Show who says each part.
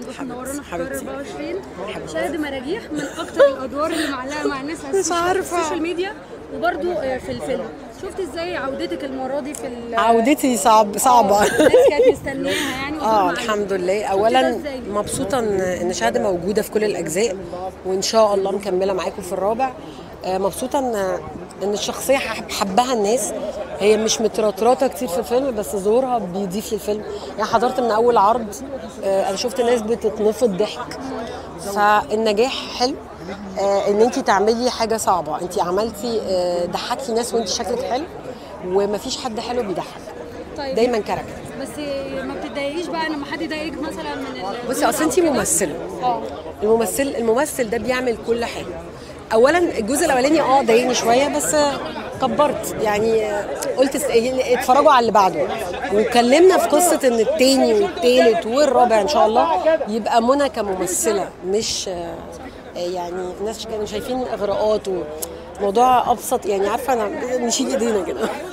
Speaker 1: ممدوح
Speaker 2: حبيبتي،
Speaker 1: منورانا في
Speaker 2: حبيبتي.
Speaker 1: قرار 24 شاهد مراجيح من اكتر الادوار اللي معلقه مع الناس على
Speaker 2: مش
Speaker 1: السوشيال-
Speaker 2: عارفة.
Speaker 1: السوشيال ميديا وبرده في الفيلم شفت ازاي عودتك المره دي في ال-
Speaker 2: عودتي صعب صعبه
Speaker 1: الناس كانت مستنياها يعني ودور
Speaker 2: اه
Speaker 1: معاك.
Speaker 2: الحمد لله
Speaker 1: شفتي ده
Speaker 2: اولا
Speaker 1: إزاي؟
Speaker 2: مبسوطه ان ان شهاده موجوده في كل الاجزاء وان شاء الله مكمله معاكم في الرابع آه، مبسوطه ان ان الشخصيه حب- حبها الناس هي مش مترطرطه كتير في الفيلم بس ظهورها بيضيف للفيلم يعني حضرت من اول عرض آه، انا شفت ناس بتتنفض ضحك فالنجاح حلو آه، ان انت تعملي حاجه صعبه انت عملتي آه، ضحكتي ناس وانت شكلك حلو ومفيش حد حلو بيضحك
Speaker 1: طيب
Speaker 2: دايما كاركتر
Speaker 1: بس ما بتتضايقيش بقى لما حد يضايقك مثلا من ال-
Speaker 2: بصي اصل انت
Speaker 1: أو كده؟
Speaker 2: ممثله
Speaker 1: اه
Speaker 2: الممثل الممثل ده بيعمل كل حاجه اولا الجزء الاولاني اه ضايقني شويه بس كبرت يعني قلت است- اتفرجوا على اللي بعده واتكلمنا في قصه ان التاني والتالت والرابع ان شاء الله يبقى منى كممثله مش آه، يعني الناس كانوا شايفين اغراءات وموضوع ابسط يعني عارفه انا نشيل ايدينا كده